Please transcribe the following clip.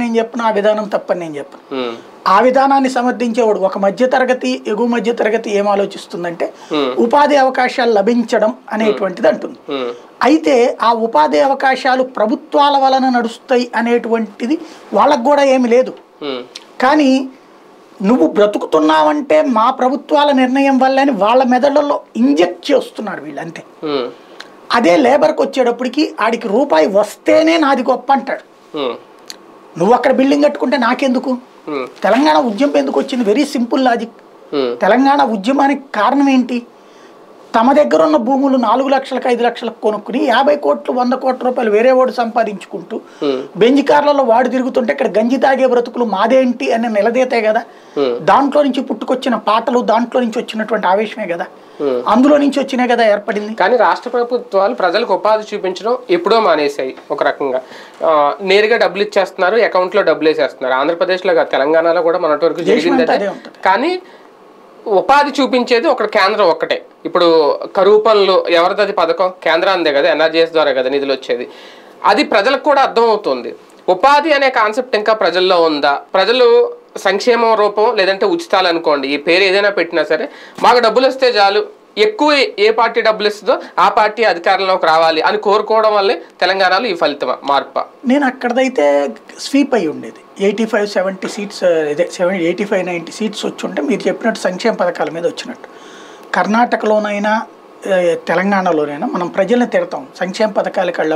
నేను చెప్పను ఆ విధానం తప్పని నేను చెప్పను ఉమ్, ఆ విధానాన్ని సమర్థించేవాడు ఒక మధ్య తరగతి ఎగువ మధ్య తరగతి ఏం ఆలోచిస్తుందంటే Hmm. ఉపాధి అవకాశాలు లభించడం అనేటువంటిది అంటుంది ఉమ్, అయితే ఆ ఉపాధి అవకాశాలు ప్రభుత్వాల వలన నడుస్తాయి అనేటువంటిది వాళ్ళకు కూడా ఏమి లేదు ఉమ్, కానీ నువ్వు బ్రతుకుతున్నావంటే మా ప్రభుత్వాల నిర్ణయం వల్లనే వాళ్ళ మెదడులో ఇంజెక్ట్ చేస్తున్నారు వీళ్ళు అంతే ఉమ్, అదే లేబర్కి వచ్చేటప్పటికి ఆడికి రూపాయి వస్తేనే నాది గొప్ప అంటాడు ఉమ్, నువ్వు అక్కడ బిల్డింగ్ కట్టుకుంటే నాకెందుకు ఉమ్, తెలంగాణ ఉద్యమం ఎందుకు వచ్చింది very simple logic um, Telangana ఉద్యమానికి కారణం ఏంటి తమ దగ్గర ఉన్న భూములు నాలుగు లక్షలకు ఐదు లక్షలకు కొనుక్కుని యాభై కోట్లు వంద కోట్ల రూపాయలు వేరే వాడు సంపాదించుకుంటూ ఉమ్, బెంజ్ కార్లలో వాడు తిరుగుతుంటే ఇక్కడ గంజి తాగే బ్రతుకులు మాదేంటి అని నిలదీతే కదా ఉమ్, దాంట్లో నుంచి పుట్టుకొచ్చిన పాటలు దాంట్లో నుంచి వచ్చినటువంటి ఆవేశమే కదా ఉమ్. అందులో నుంచి వచ్చినే కదా ఏర్పడింది కానీ రాష్ట్ర ప్రభుత్వాలు ప్రజలకు ఉపాధి చూపించడం ఎప్పుడో మానేశాయి ఒక రకంగా ఆ, నేరుగా డబ్బులు ఇచ్చేస్తున్నారు అకౌంట్లో డబ్బులు వేసేస్తున్నారు ఆంధ్రప్రదేశ్లో కాదు తెలంగాణలో కూడా మొన్నటి వరకు జరిగింది దేశమంతా అదే. అదే ఉంటుంది. కానీ ఉపాధి చూపించేది ఒక కేంద్రం ఒక్కటే ఇప్పుడు కరువు పనులు ఎవరిది పథకం కేంద్రాందే కదా ఎన్ఆర్జీఎస్ ద్వారా కదా నిధులు వచ్చేది అది ప్రజలకు కూడా అర్థమవుతుంది ఉపాధి అనే కాన్సెప్ట్ ఇంకా ప్రజల్లో ఉందా ప్రజలు సంక్షేమం రూపం లేదంటే ఉచితాలు అనుకోండి ఈ పేరు ఏదైనా పెట్టినా సరే మాకు డబ్బులు వస్తే చాలు ఎక్కువ ఏ పార్టీ డబ్బులు ఇస్తుందో ఆ పార్టీ అధికారంలోకి రావాలి అని కోరుకోవడం వల్లే తెలంగాణలో ఈ ఫలితం మార్పు నేను అక్కడదైతే స్వీప్ అయి ఉండేది ఎయిటీ ఫైవ్ సెవెంటీ సీట్స్ ఇదే seven eighty five ninety seats వచ్చి ఉంటే మీరు చెప్పినట్టు సంక్షేమ పథకాల మీద వచ్చినట్టు కర్ణాటకలోనైనా ఏ, తెలంగాణలోనైనా మనం ప్రజల్ని తిడతాం సంక్షేమ పథకాలకి